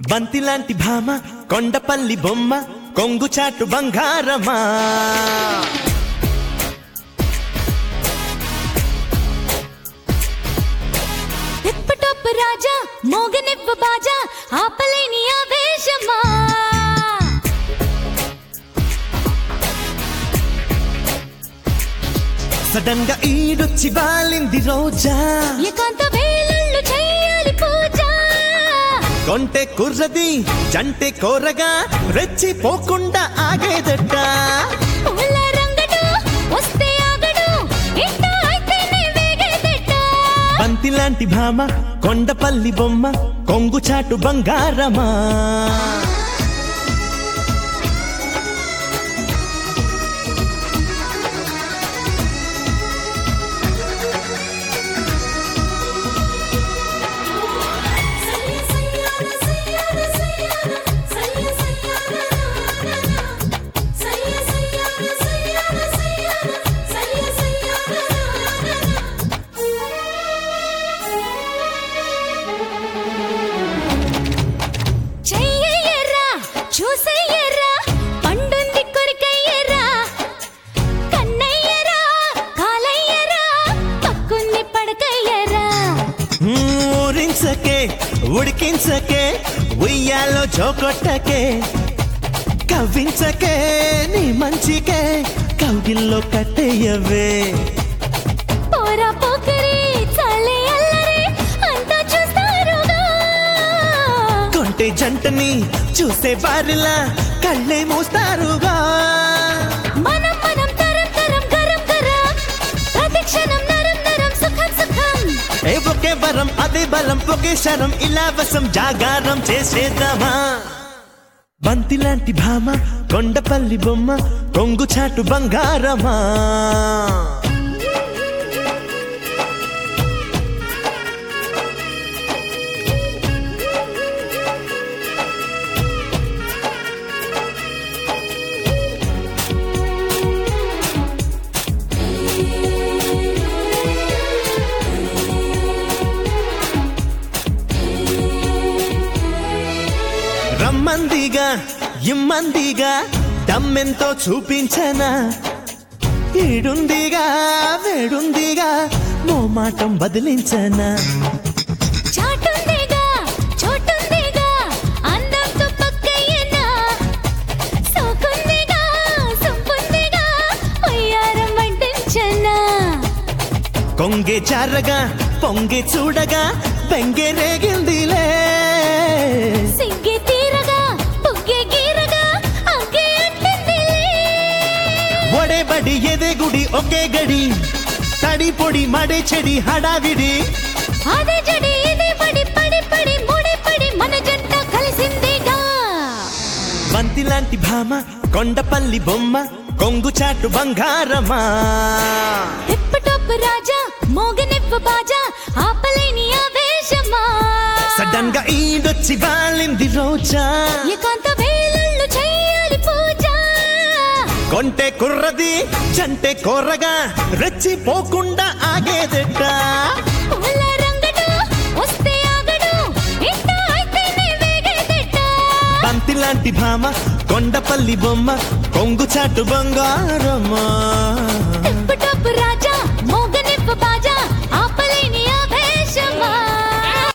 బంతిలాంటి భామ కొండపల్లి బొమ్మ కొంగు చాటు బంగారమా తిప్పటొప్పు రాజా మోగనివ్వు బాజా ఆపలేని ఆవేశమా సడన్ గా ఈడొచ్చి వాలింది రోజా ఏకాంత వేళళ్ళు చెయ్యాలి పూజ కొంటె కుర్రది జంటె కోరగా రెచ్చిపోకుండా ఆగేదట పూల రంగడు వస్తే ఆగడు ఇంట అయితేనే వేగేదెట్ట బంతిలాంటి భామ కొండపల్లి బొమ్మ కొంగు చాటు బంగారమా చెయ్యయ్యరా చూసయ్యరా పండుంది కొరికయ్యరా కన్నయ్యరా కాలయ్యరా పక్కుంది పడకయ్యరా ఊరించకే ఉడికించకే ఉయ్యాలో చోకొట్టకే కవ్వించకే నీ మంచికే కౌగిల్లో కట్టేయవే పోరా పోకరి చాలే అల్లరి అంతా చూస్తారుగా కొంటే జంటని చూసే వారిలా కళ్ళే మూస్తారుగా మనం మనం తరం తరం గరం గరం ప్రతి క్షణం నరం నరం సుఖం సుఖం ఏ ఒకే వరం అదే బలం ఒకే శరం ఇలా వసం జాగారం చేసేద్దామా బంతిలాంటి భామ కొండపల్లి బొమ్మ కొంగు చాటు బంగారమా రమ్మందిగా ఇమ్మందిగా దమ్మెంతో చూపించనా ఈడుందిగా వేడుందిగా మోమాటం బదిలించనా చాటుందిగా చోటుందిగా అందంతో పక్కయ్యనా సోకుందిగా సొంపుందిగా వయ్యారం వంటించనా కొంగే చారగా పొంగే చూడగా బెంగే రేగిందిలే సిగ్గి తీరగా పుగ్గి గీరగా అగ్గి అంటిందిలే ఒడే బడి ఎదే గుడి ఒకే గడి తడి పొడి మడే చెడి హడావిడి అదే జడి ఇది పడి పడి పడి ముడి పడి మన జంట కలిసిందిగా బంతిలాంటి భామ కొండపల్లి బొమ్మ కొంగు చాటు బంగారమా తిప్పటొప్పు రాజా మోగనివ్వు బాజా ఆపలేని ఆవేశమా సడన్ గా ఈడొచ్చి వాలింది రోజా ఏకాంత వేళళ్ళు చెయ్యాలి పూజ కొంటే కుర్రది జంటే కోరగా రెచ్చిపోకుండా ఆగేదెట్ట పూల రంగడు వస్తే ఆగడు ఇంట అయితేనే వేగేదెట్ట బంతిలాంటి భామ కొండపల్లి బొమ్మ కొంగు చాటు బంగారమా తిప్పటొప్పు రాజా మోగనివ్వు బాజా